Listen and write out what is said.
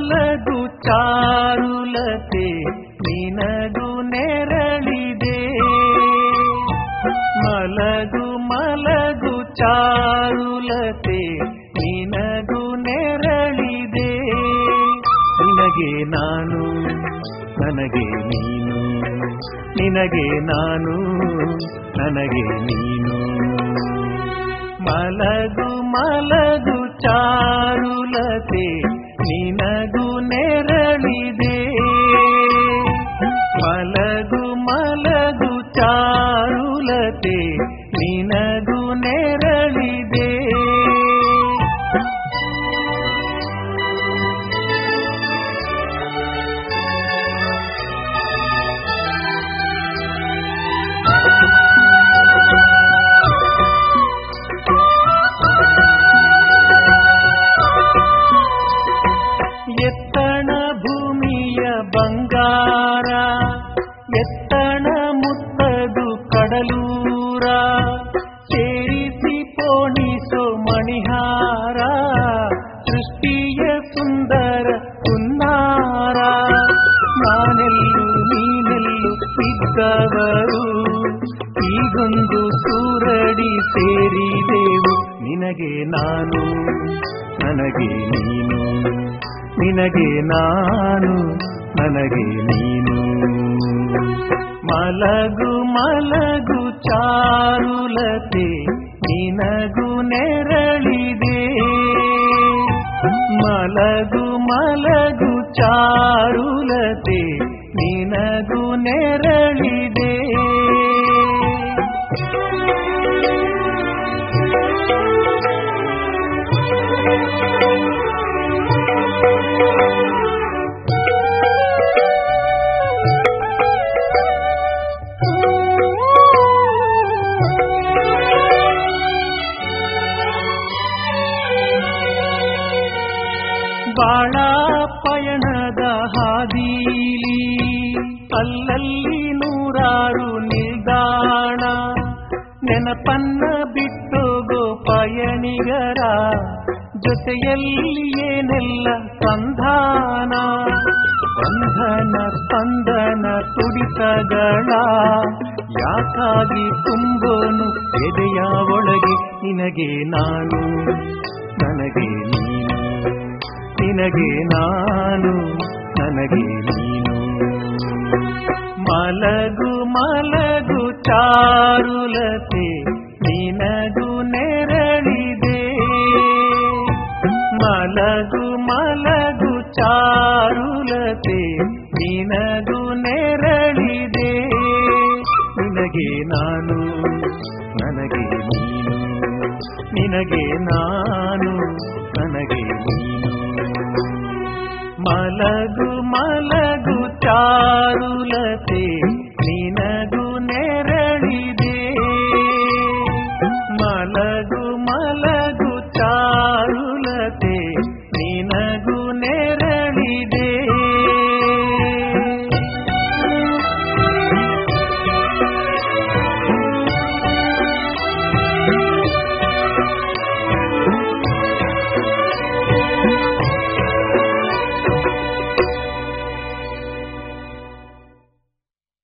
ಮಲಗು ಚಾರುಲತೆ ನಿನಗು ನೆರಳಿದೆ ಮಲಗು ಮಲಗು ಚಾರುಲತೆ ನಿನಗು ನೆರಳಿದೆ ನಿನಗೆ ನಾನು ನನಗೆ ನೀನು ನಿನಗೆ ನಾನು ನನಗೆ ನೀನು ಮಲಗು ಮಲಗು ಚಾರುಲತೆ ನಿನಗು ನೆರಳಿದೆ ಮಲಗು ಮಲಗು ಚಾರುಲತೆ ನಿನಗು ನೆರಳಿದೆ ಎತ್ತಣ ಭೂಮಿಯ ಬಂಗಾರ ಎತ್ತಣ ಮುತ್ತದು ಕಡಲೂರ ಸೇರಿಸಿ ಪೋಣಿಸೋ ಮಣಿಹಾರ ಸೃಷ್ಟಿಯ ಸುಂದರ ಹುನ್ನಾರ ನಾನೆಲ್ಲು ನೀನೆಲ್ಲು ಇದ್ದವರು ಈಗೊಂದು ಸೂರಡಿ ಸೇರಿದೆವು ನಿನಗೆ ನಾನು ನನಗೆ ನೀನು ನಿನಗೆ ನಾನು ನನಗೆ ನೀನು ಮಲಗು ಮಲಗು ಚಾರುಲತೆ ನಿನಗು ನೆರಳಿದೆ ಮಲಗು ಮಲಗು ಚಾರುಲತೆ ನಿನಗು ನೆರಳಿದೆ ಬಾಳ ಪಯಣದ ಹಾದೀಲಿ ಅಲ್ಲಲ್ಲಿ ನೂರಾರು ನಿಲ್ದಾಣ ನೆನಪನ್ನ ಬಿಟ್ಟೋಗೋ ಪಯಣಿಗರ ಜೊತೆಯಲ್ಲಿ ಏನೆಲ್ಲ ಸಂಧಾನ ಬಂಧನ ಸ್ಪಂದನ ತುಡಿತಗಳ ಯಾಕಾಗಿ ತುಂಬೋನು ಎದೆಯ ಒಳಗೆ ನಿನಗೆ ನಾನು ನನಗೆ ನೀನು ನಿನಗೆ ನಾನು ನನಗೆ ನೀನು ಮಲಗು ಮಲಗು ಚಾರುಲತೆ ನಿನಗು ನೆರಳಿದೆ ಮಲಗು ಮಲಗು ಚಾರುಲತೆ ನಿನಗು ನೆರಳಿದೆ ನಿನಗೆ ನಾನು ನನಗೆ ನೀನು ನಿನಗೆ ನಾನು ನನಗೆ ನೀನು ಮಲಗು ಮಲಗು ಚಾರುಲತೆ